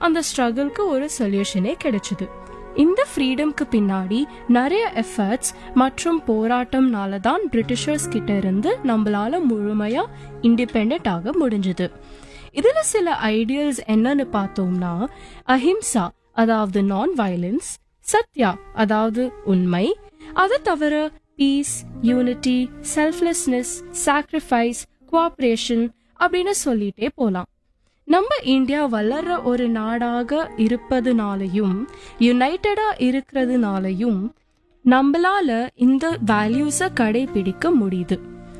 அந்த ஸ்ட்ரகிள்க்கு ஒரு சொல்யூஷனே கிடைச்சது இந்த ஃப்ரீடம்க்கு பின்னாடி நிறைய எஃபர்ட்ஸ் மற்றும் போராட்டம்னால தான் பிரிட்டிஷர்ஸ் கிட்ட இருந்து நம்மளால முழுமையா இண்டிபெண்ட் ஆக முடிஞ்சது இதுல சில ஐடியல்ஸ் என்னன்னு பார்த்தோம்னா அஹிம்சா அதாவது நான் வயலன்ஸ் சத்யா அதாவது உண்மை அதை தவிர peace unity selflessness sacrifice cooperation அப்படின்னு சொல்லிட்டே போலாம் நம்ம இந்தியா வளர்ற ஒரு நாடாக இருப்பதுனாலையும் யுனைட்டடா இருக்கிறதுனாலையும் நம்மளால இந்த வேல்யூஸை கடைபிடிக்க முடியுது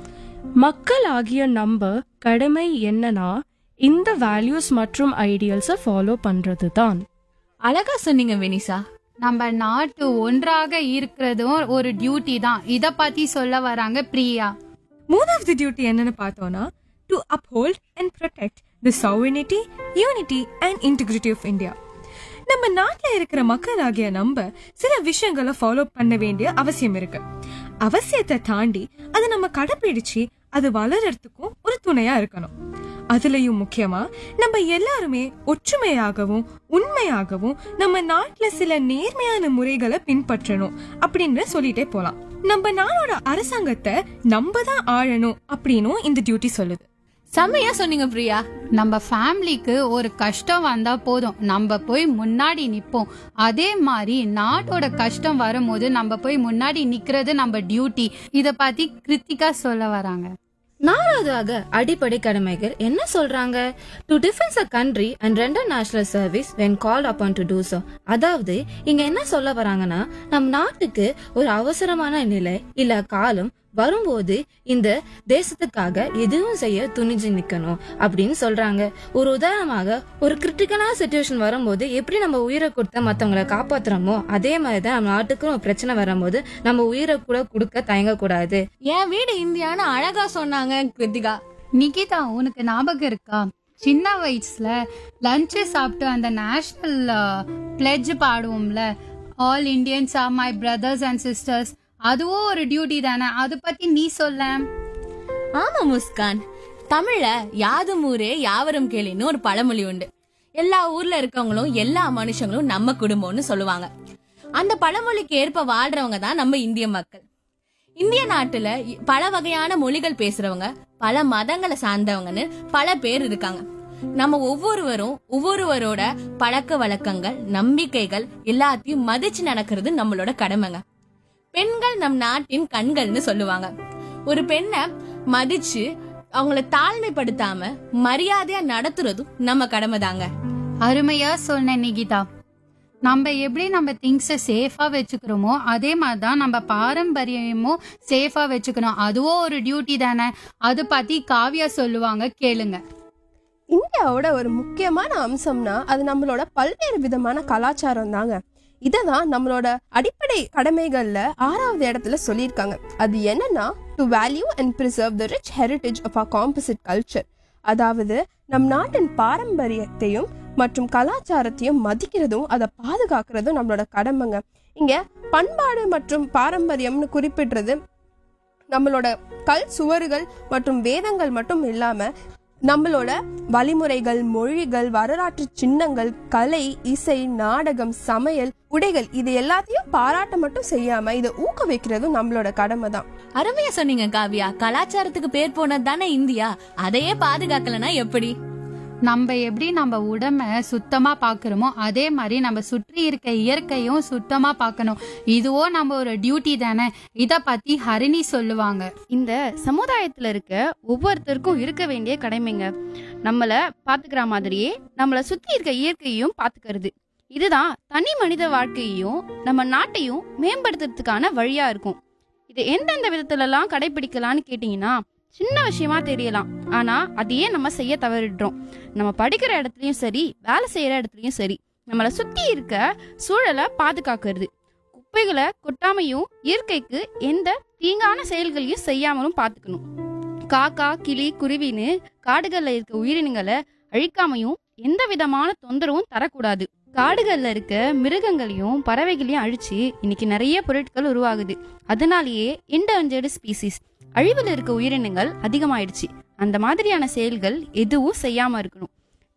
மக்கள் ஆகிய நம்ம கடமை என்னன்னா இந்த வேல்யூஸ் மற்றும் ஐடியல்ஸை ஃபாலோ பண்றது தான் அழகா சொன்னீங்க வெனிசா நம்ம நாட்டு ஒன்றாக இருக்கிறதும் ஒரு டியூட்டி தான் இத பத்தி சொல்ல வராங்க பிரியா மூணாவது டியூட்டி என்னன்னு பார்த்தோம்னா to uphold and protect the sovereignty unity and integrity of India நம்ம நாட்டில் இருக்கிற மக்களாகிய நம்ம சில விஷயங்களை ஃபாலோ பண்ண வேண்டிய அவசியம் இருக்கு அவசியத்தை தாண்டி அதை நம்ம கடைபிடிச்சு அது வளர்றதுக்கும் ஒரு துணையா இருக்கணும் அதுலயும் முக்கியமா நம்ம எல்லாருமே ஒற்றுமையாகவும் உண்மையாகவும் நம்ம நாட்டுல சில நேர்மையான முறைகளை பின்பற்றணும் அப்படின்னு சொல்லிட்டே போலாம் நம்ம நாடோட அரசாங்கத்தை நம்ம தான் ஆளணும் அப்படின்னும் இந்த டியூட்டி சொல்லுது செம்மையா சொன்னீங்க பிரியா நம்ம ஃபேமிலிக்கு ஒரு கஷ்டம் வந்தா போதும் நம்ம போய் முன்னாடி நிப்போம் அதே மாதிரி நாட்டோட கஷ்டம் வரும்போது நம்ம போய் முன்னாடி நிக்கிறது நம்ம டியூட்டி இத பத்தி கிருத்திகா சொல்ல வராங்க நாலாவதாக அடிப்படை கடமைகள் என்ன சொல்றாங்க to defence a country and render national service when call upon to do so அதாவது இங்க என்ன சொல்ல வராங்கன்னா நம் நாட்டுக்கு ஒரு அவசரமான நிலை இல்ல காலம் வரும்போது இந்த தேசத்துக்காக எதுவும் செய்ய துணிஞ்சு நிக்கணும் அப்படின்னு சொல்றாங்க ஒரு உதாரணமாக ஒரு கிரிட்டிக்கலான சுச்சுவேஷன் வரும்போது எப்படி நம்ம உயிரை கொடுத்த மத்தவங்களை காப்பாத்துறோமோ அதே மாதிரிதான் நம்ம நாட்டுக்கு ஒரு பிரச்சனை வரும்போது நம்ம உயிரை கூட கொடுக்க தயங்க கூடாது என் வீடு இந்தியான்னு அழகா சொன்னாங்க கிருத்திகா நிகிதா உனக்கு ஞாபகம் இருக்கா சின்ன வயசுல லஞ்ச் சாப்பிட்டு அந்த நேஷனல் பிளெட்ஜ் பாடுவோம்ல all Indians are my brothers and sisters அதுவும் ஒரு டியூட்டி தானே அது பத்தி நீ சொல்ல ஆமா முஸ்கான் தமிழ்ல யாதும் ஊரே யாவரும் கேளின்னு ஒரு பழமொழி உண்டு எல்லா ஊர்ல இருக்கவங்களும் எல்லா மனுஷங்களும் நம்ம குடும்பம்னு சொல்லுவாங்க அந்த பழமொழிக்கு ஏற்ப வாழ்றவங்க தான் நம்ம இந்திய மக்கள் இந்திய நாட்டுல இ- பல வகையான மொழிகள் பேசுறவங்க பல மதங்களை சார்ந்தவங்கன்னு பல பேர் இருக்காங்க நம்ம ஒவ்வொருவரும் ஒவ்வொருவரோட பழக்க வழக்கங்கள் நம்பிக்கைகள் எல்லாத்தையும் மதிச்சு நடக்கிறது நம்மளோட கடமைங்க பெண்கள் நம் நாட்டின் கண்கள்னு சொல்லுவாங்க ஒரு பெண்ணை மதிச்சு அவங்கள தாழ்மைப்படுத்தாம மரியாதையா நடத்துறதும் நம்ம கடமை தாங்க அருமையா சொன்ன நிகிதா நம்ம எப்படி நம்ம திங்ஸை சேஃபா வச்சுக்கிறோமோ அதே மாதிரி தான் நம்ம பாரம்பரியமும் சேஃபா வச்சுக்கணும் அதுவும் ஒரு டியூட்டி தானே அது பத்தி காவியா சொல்லுவாங்க கேளுங்க இந்தியாவோட ஒரு முக்கியமான அம்சம்னா அது நம்மளோட பல்வேறு விதமான கலாச்சாரம் தாங்க இதை தான் நம்மளோட அடிப்படை கடமைகள்ல ஆறாவது இடத்துல சொல்லியிருக்காங்க அது என்னன்னா to value and preserve the rich heritage of our composite culture அதாவது நம் நாட்டின் பாரம்பரியத்தையும் மற்றும் கலாச்சாரத்தையும் மதிக்கிறதும் அதை பாதுகாக்கிறதும் நம்மளோட கடமைங்க இங்க பண்பாடு மற்றும் பாரம்பரியம்னு குறிப்பிடுறது நம்மளோட கல் சுவறுகள் மற்றும் வேதங்கள் மட்டும் இல்லாம நம்மளோட வழிமுறைகள் மொழிகள் வரலாற்று சின்னங்கள் கலை இசை நாடகம் சமையல் உடைகள் இது எல்லாத்தையும் பாராட்ட மட்டும் செய்யாம இதை ஊக்குவிக்கிறதும் நம்மளோட கடமை தான் அருமையா சொன்னீங்க காவியா கலாச்சாரத்துக்கு பேர் போனது தானே இந்தியா அதையே பாதுகாக்கலனா எப்படி நம்ம எப்படி நம்ம உடம்ப சுத்தமா பாக்குறோமோ அதே மாதிரி நம்ம சுற்றி இருக்க இயற்கையும் சுத்தமா பார்க்கணும் இதுவோ நம்ம ஒரு டியூட்டி தானே இத பத்தி ஹரிணி சொல்லுவாங்க இந்த சமுதாயத்துல இருக்க ஒவ்வொருத்தருக்கும் இருக்க வேண்டிய கடமைங்க நம்மள பாத்துக்கிற மாதிரியே நம்மள சுத்தி இருக்க இயற்கையையும் பாத்துக்கிறது இதுதான் தனி மனித வாழ்க்கையையும் நம்ம நாட்டையும் மேம்படுத்துறதுக்கான வழியா இருக்கும் இது எந்தெந்த விதத்துலலாம் கடைபிடிக்கலாம்னு கேட்டிங்கன்னா சின்ன விஷயமா தெரியலாம் ஆனா அதையே நம்ம செய்ய தவறிடுறோம் நம்ம படிக்கிற இடத்துலயும் சரி வேலை செய்யற இடத்துலயும் சரி நம்மளை சுத்தி இருக்க சூழலை பாதுகாக்கிறது குப்பைகளை கொட்டாமையும் இயற்கைக்கு எந்த தீங்கான செயல்களையும் செய்யாமலும் பார்த்துக்கணும் காக்கா கிளி குருவின்னு காடுகள்ல இருக்க உயிரினங்களை அழிக்காமையும் எந்த விதமான தொந்தரவும் தரக்கூடாது காடுகள்ல இருக்க மிருகங்களையும் பறவைகளையும் அழிச்சு இன்னைக்கு நிறைய பொருட்கள் உருவாகுது அதனாலேயே என்டேஞ்சர்டு ஸ்பீசிஸ் அழிவில் இருக்க உயிரினங்கள் அதிகமாயிடுச்சு அந்த மாதிரியான செயல்கள் எதுவும் செய்யாம இருக்கணும்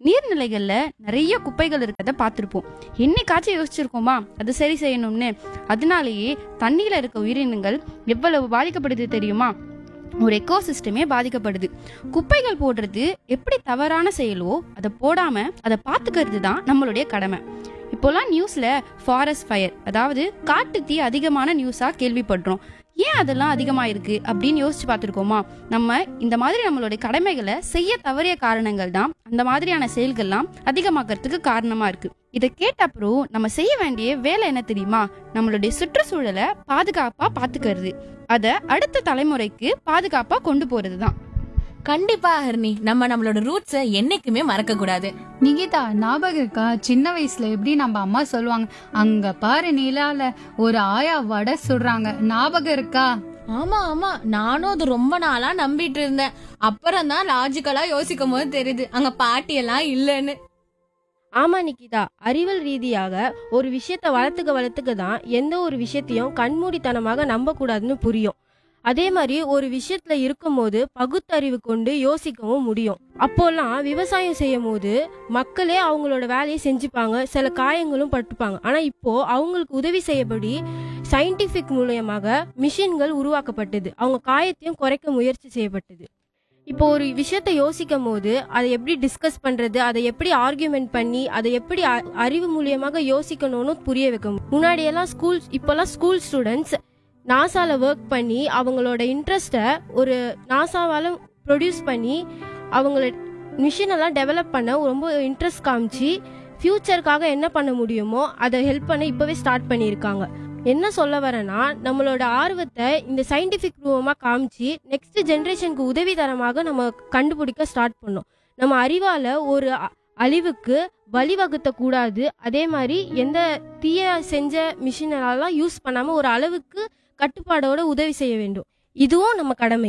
நீர்நிலைகள்ல நிறைய குப்பைகள் இருக்கிறத பார்த்துருப்போம் என்னைக்காச்சும் யோசிச்சிருக்கோமா அது சரி செய்யணும்னு அதனாலேயே தண்ணியில இருக்க உயிரினங்கள் எவ்வளவு பாதிக்கப்படுது தெரியுமா ஒரு எக்கோ சிஸ்டமே பாதிக்கப்படுது குப்பைகள் போடுறது எப்படி தவறான செயலோ அதை போடாம அதை பார்த்துக்கிறது தான் நம்மளுடைய கடமை இப்போலாம் நியூஸ்ல ஃபாரஸ்ட் ஃபயர் அதாவது காட்டு தீ அதிகமான நியூஸா கேள்விப்படுறோம் ஏன் அதெல்லாம் அதிகமா இருக்கு அப்படின்னு யோசிச்சு பார்த்துருக்கோமா நம்ம இந்த மாதிரி நம்மளுடைய கடமைகளை செய்ய தவறிய காரணங்கள் தான் அந்த மாதிரியான செயல்கள்லாம் அதிகமாக்கிறதுக்கு காரணமா இருக்கு இதை கேட்ட அப்புறம் நம்ம செய்ய வேண்டிய வேலை என்ன தெரியுமா நம்மளுடைய சுற்றுச்சூழலை பாதுகாப்பா பாத்துக்கிறது அதை அடுத்த தலைமுறைக்கு பாதுகாப்பா கொண்டு போறது தான் கண்டிப்பா ஹர்னி நம்ம நம்மளோட ரூட்ஸை என்னைக்குமே மறக்க கூடாது நிகிதா ஞாபகம் இருக்கா சின்ன வயசுல எப்படி நம்ம அம்மா சொல்லுவாங்க அங்க பாரு நிலால ஒரு ஆயா வடை சுடுறாங்க ஞாபகம் இருக்கா ஆமா ஆமா நானும் அது ரொம்ப நாளா நம்பிட்டு இருந்தேன் அப்புறம் தான் லாஜிக்கலா யோசிக்கும் போது தெரியுது அங்க பாட்டி எல்லாம் இல்லைன்னு ஆமா நிக்கிதா அறிவியல் ரீதியாக ஒரு விஷயத்தை வளர்த்துக்க வளர்த்துக்க தான் எந்த ஒரு விஷயத்தையும் கண்மூடித்தனமாக நம்பக்கூடாதுன்னு புரியும் அதே மாதிரி ஒரு விஷயத்துல இருக்கும்போது பகுத்தறிவு கொண்டு யோசிக்கவும் முடியும் அப்போல்லாம் விவசாயம் செய்யும் போது மக்களே அவங்களோட வேலையை செஞ்சுப்பாங்க சில காயங்களும் பட்டுப்பாங்க ஆனா இப்போ அவங்களுக்கு உதவி செய்யபடி சயின்டிபிக் மூலியமாக மிஷின்கள் உருவாக்கப்பட்டது அவங்க காயத்தையும் குறைக்க முயற்சி செய்யப்பட்டது இப்போ ஒரு விஷயத்த யோசிக்கும் போது அதை எப்படி டிஸ்கஸ் பண்றது அதை எப்படி ஆர்கியூமெண்ட் பண்ணி அதை எப்படி அ- அறிவு மூலியமாக யோசிக்கணும்னு புரிய வைக்க முடியும். முன்னாடியெல்லாம் ஸ்கூல் இப்போல்லாம் ஸ்கூல் ஸ்டூடெண்ட்ஸ் நாசால ஒர்க் பண்ணி அவங்களோட இன்ட்ரெஸ்ட்டை ஒரு நாசாவால ப்ரொடியூஸ் பண்ணி அவங்களோட மிஷின் எல்லாம் டெவலப் பண்ண ரொம்ப இன்ட்ரெஸ்ட் காமிச்சு ஃப்யூச்சருக்காக என்ன பண்ண முடியுமோ அதை ஹெல்ப் பண்ண இப்போவே ஸ்டார்ட் பண்ணியிருக்காங்க என்ன சொல்ல வரேன்னா நம்மளோட ஆர்வத்தை இந்த சயின்டிஃபிக் ரூபமாக காமிச்சு நெக்ஸ்ட் ஜென்ரேஷனுக்கு உதவிகரமாக நம்ம கண்டுபிடிக்க ஸ்டார்ட் பண்ணோம் நம்ம அறிவால ஒரு அ- அழிவுக்கு வழிவகுத்த கூடாது அதே மாதிரி எந்த தீய செஞ்ச மிஷினெல்லாம் யூஸ் பண்ணாம ஒரு அளவுக்கு கட்டுப்பாடோட உதவி செய்ய வேண்டும் இதுவும் நம்ம கடமை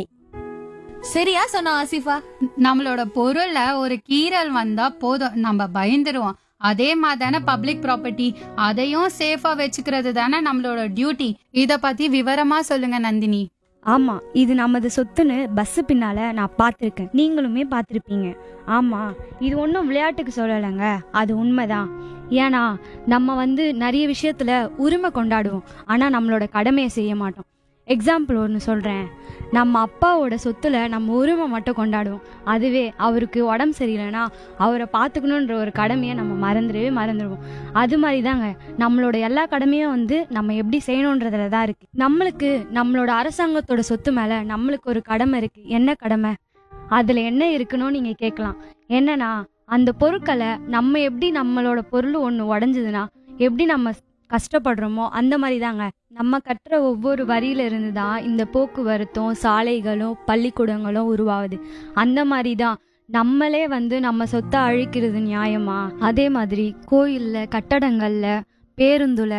சரியா சொன்ன ஆசிஃபா நம்மளோட பொருள்ல ஒரு கீறல் வந்தா போதும் நம்ம பயந்துருவோம் அதே மாதிரி தானே பப்ளிக் ப்ராப்பர்ட்டி அதையும் சேஃபா வச்சுக்கிறது தானே நம்மளோட டியூட்டி இத பத்தி விவரமா சொல்லுங்க நந்தினி ஆமா இது நமது சொத்துன்னு பஸ் பின்னால நான் பார்த்துருக்கேன் நீங்களுமே பார்த்துருப்பீங்க ஆமா இது ஒன்றும் விளையாட்டுக்கு சொல்லலைங்க அது உண்மைதான் ஏன்னா நம்ம வந்து நிறைய விஷயத்துல உரிமை கொண்டாடுவோம் ஆனா நம்மளோட கடமையை செய்ய மாட்டோம் எக்ஸாம்பிள் ஒன்று சொல்கிறேன் நம்ம அப்பாவோட சொத்துல நம்ம உரிமை மட்டும் கொண்டாடுவோம் அதுவே அவருக்கு உடம்பு சரியில்லைன்னா அவரை பார்த்துக்கணுன்ற ஒரு கடமையை நம்ம மறந்துடவே மறந்துடுவோம் அது மாதிரி தாங்க நம்மளோட எல்லா கடமையும் வந்து நம்ம எப்படி செய்யணுன்றதுல தான் இருக்கு நம்மளுக்கு நம்மளோட அரசாங்கத்தோட சொத்து மேல நம்மளுக்கு ஒரு கடமை இருக்கு என்ன கடமை அதுல என்ன இருக்குன்னு நீங்க கேட்கலாம் என்னன்னா அந்த பொருட்களை நம்ம எப்படி நம்மளோட பொருள் ஒன்று உடஞ்சதுன்னா எப்படி நம்ம கஷ்டப்படுறோமோ அந்த மாதிரி தாங்க நம்ம கட்டுற ஒவ்வொரு வரியில இருந்து தான் இந்த போக்குவரத்தும் சாலைகளும் பள்ளிக்கூடங்களும் உருவாகுது அந்த மாதிரி தான் நம்மளே வந்து நம்ம சொத்தை அழிக்கிறது நியாயமா அதே மாதிரி கோயில்ல கட்டடங்கள்ல பேருந்துல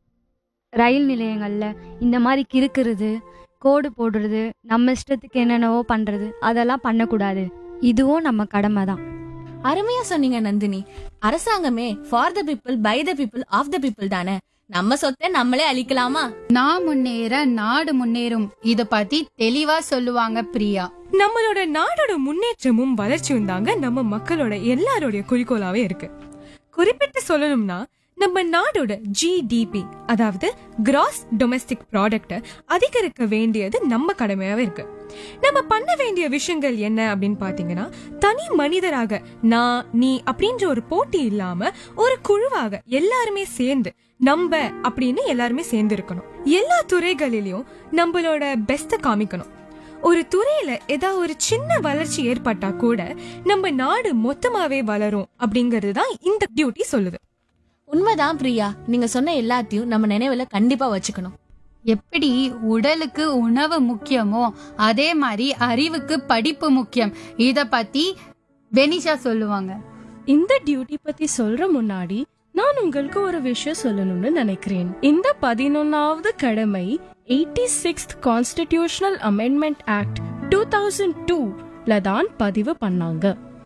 ரயில் நிலையங்கள்ல இந்த மாதிரி கிறுக்கிறது கோடு போடுறது நம்ம இஷ்டத்துக்கு என்னென்னவோ பண்றது அதெல்லாம் பண்ணக்கூடாது இதுவும் நம்ம கடமை தான் அருமையா சொன்னீங்க நந்தினி அரசாங்கமே for the people by the people of the people தானே நம்ம சொத்தை நம்மளே அழிக்கலாமா நான் முன்னேற நாடு முன்னேறும் இத பத்தி தெளிவா சொல்லுவாங்க பிரியா நம்மளோட நாடோட முன்னேற்றமும் வளர்ச்சியும் தாங்க நம்ம மக்களோட எல்லாரோடைய குறிக்கோளாவே இருக்கு குறிப்பிட்டு சொல்லணும்னா நம்ம நாடோட ஜிடிபி அதாவது கிராஸ் டொமஸ்டிக் ப்ராடக்ட அதிகரிக்க வேண்டியது நம்ம கடமையாவே இருக்கு நம்ம பண்ண வேண்டிய விஷயங்கள் என்ன அப்படின்னு பாத்தீங்கன்னா தனி மனிதராக நான் நீ அப்படின்ற ஒரு போட்டி இல்லாம ஒரு குழுவாக எல்லாருமே சேர்ந்து நம்ப அப்படின்னு எல்லாருமே சேர்ந்து இருக்கணும் எல்லா துறைகளிலும் நம்மளோட பெஸ்ட காமிக்கணும் ஒரு துறையில ஏதாவது ஒரு சின்ன வளர்ச்சி ஏற்பட்டா கூட நம்ம நாடு மொத்தமாவே வளரும் அப்படிங்கிறது தான் இந்த டியூட்டி சொல்லுது உண்மைதான் பிரியா நீங்க சொன்ன எல்லாத்தையும் நம்ம நினைவுல கண்டிப்பா வச்சுக்கணும் எப்படி உடலுக்கு உணவு முக்கியமோ அதே மாதிரி அறிவுக்கு படிப்பு முக்கியம் இத பத்தி வெனிஷா சொல்லுவாங்க இந்த டியூட்டி பத்தி சொல்ற முன்னாடி நான் உங்களுக்கு ஒரு விஷயம் சொல்லணும்னு நினைக்கிறேன் இந்த பதினொன்னாவது கடமை eighty sixth constitutional amendment act two thousand டூல தான் பதிவு பண்ணாங்க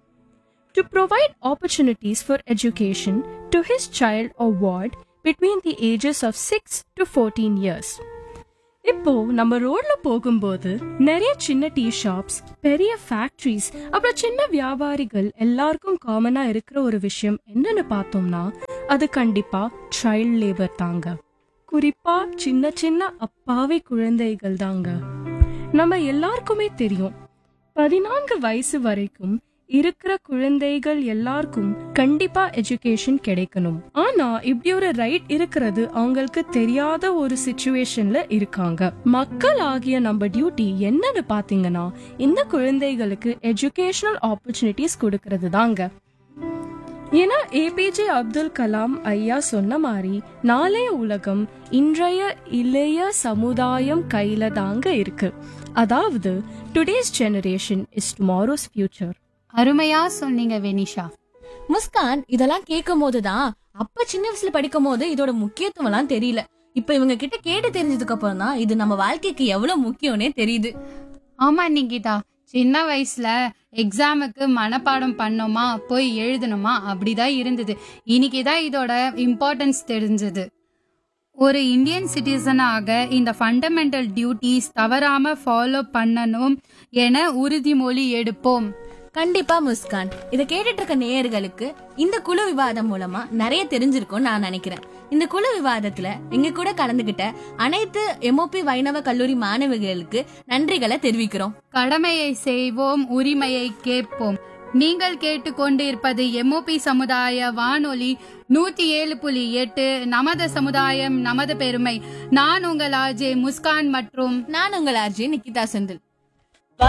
to provide opportunities for education to his child or ward between the ages of 6 to 14 years இப்போ நம்ம ரோட்ல போகும்போது நிறைய சின்ன டீ ஷாப்ஸ் பெரிய ஃபேக்டரிஸ் அப்புறம் சின்ன வியாபாரிகள் எல்லாருக்கும் காமனா இருக்கிற ஒரு விஷயம் என்னன்னு பார்த்தோம்னா அது கண்டிப்பா சைல்ட் லேபர் தாங்க குறிப்பா சின்ன சின்ன அப்பாவி குழந்தைகள் தாங்க நம்ம எல்லாருக்குமே தெரியும் பதினான்கு வயசு வரைக்கும் இருக்கிற குழந்தைகள் எல்லாருக்கும் கண்டிப்பா எஜுகேஷன் கிடைக்கணும் ஆனா இப்படி ஒரு ரைட் இருக்கிறது அவங்களுக்கு தெரியாத ஒரு சுச்சுவேஷன்ல இருக்காங்க மக்கள் ஆகிய நம்ம டியூட்டி என்னன்னு பாத்தீங்கன்னா இந்த குழந்தைகளுக்கு எஜுகேஷனல் ஆப்பர்ச்சுனிட்டிஸ் கொடுக்கறது தாங்க ஏன்னா ஏபிஜே அப்துல் கலாம் ஐயா சொன்ன மாதிரி நாளைய உலகம் இன்றைய இளைய சமுதாயம் கையில தாங்க இருக்கு அதாவது today's generation is tomorrow's future அருமையா சொன்னீங்க வெனிஷா முஸ்கான் இதெல்லாம் கேட்கும் போதுதான் அப்ப சின்ன வயசுல படிக்கும் போது இதோட முக்கியத்துவம் எல்லாம் தெரியல இப்ப இவங்க கிட்ட கேட்டு தெரிஞ்சதுக்கு அப்புறம் தான் இது நம்ம வாழ்க்கைக்கு எவ்வளவு முக்கியம்னே தெரியுது ஆமா நிகிதா சின்ன வயசுல எக்ஸாமுக்கு மனப்பாடம் பண்ணோமா போய் எழுதணுமா அப்படிதான் இருந்தது இன்னைக்கு தான் இதோட இம்பார்ட்டன்ஸ் தெரிஞ்சது ஒரு இந்தியன் சிட்டிசனாக இந்த ஃபண்டமெண்டல் டியூட்டிஸ் தவறாம ஃபாலோ பண்ணணும் என உறுதிமொழி எடுப்போம் கண்டிப்பா முஸ்கான் இத கேட்டுட்டு இருக்க நேயர்களுக்கு இந்த குழு விவாதம் மூலமா நிறைய தெரிஞ்சிருக்கும்னு நான் நினைக்கிறேன் இந்த குழு விவாதத்துல எங்க கூட கலந்துகிட்ட அனைத்து எம்ஓபி வைணவ கல்லூரி மாணவிகளுக்கு நன்றிகளை தெரிவிக்கிறோம் கடமையை செய்வோம் உரிமையை கேட்போம் நீங்கள் கேட்டுக்கொண்டிருப்பது எம்ஓபி சமுதாய வானொலி நூத்தி ஏழு புள்ளி எட்டு நமது சமுதாயம் நமது பெருமை நான் உங்கள் ஆர்ஜே முஸ்கான் மற்றும் நான் உங்கள் ஆர்ஜி நிக்கிதா செந்தில்